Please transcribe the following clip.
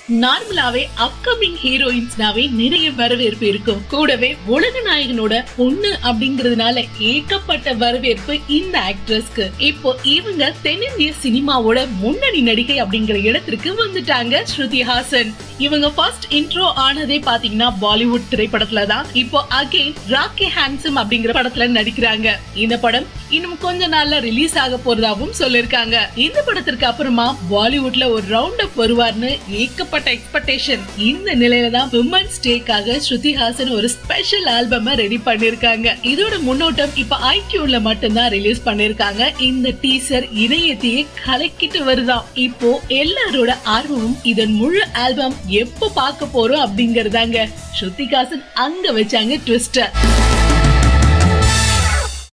நார்மலாவே அப்கமிங் ஹீரோயின்ஸ்னாவே நிறைய வரவேற்பு இருக்கும் கூடவே உலக நாயகனோட பொண்ணு அப்படிங்கறதுனால ஏகப்பட்ட வரவேற்பு இந்த ஆக்ட்ரஸ்க்கு இப்போ இவங்க தென்னிந்திய சினிமாவோட முன்னணி நடிகை அப்படிங்கிற இடத்திற்கு வந்துட்டாங்க ஸ்ருதி ஹாசன் இவங்க ஃபர்ஸ்ட் இன்ட்ரோ ஆனதே பாத்தீங்கன்னா பாலிவுட் திரைப்படத்துல தான் இப்போ அகைன் ராக்கி ஹேண்ட்ஸம் அப்படிங்கிற படத்துல நடிக்கிறாங்க இந்த படம் இன்னும் கொஞ்ச நாள்ல ரிலீஸ் ஆக போறதாவும் சொல்லிருக்காங்க இந்த படத்திற்கு அப்புறமா பாலிவுட்ல ஒரு ரவுண்ட் அப் வருவார்னு ஏகப்பட்ட எக்ஸ்பெக்டேஷன் இந்த நிலையில தான் விமன்ஸ் டேக்காக ஸ்ருதி ஹாசன் ஒரு ஸ்பெஷல் ஆல்பம் ரெடி பண்ணிருக்காங்க இதோட முன்னோட்டம் இப்ப ஐக்யூல மட்டும்தான் ரிலீஸ் பண்ணிருக்காங்க இந்த டீசர் இணையத்தையே கலக்கிட்டு வருதாம் இப்போ எல்லாரோட ஆர்வமும் இதன் முழு ஆல்பம் எப்போ பார்க்க போறோம் அப்படிங்கறதாங்க ஸ்ருதிகாசன் அங்க வச்சாங்க ட்விஸ்டர்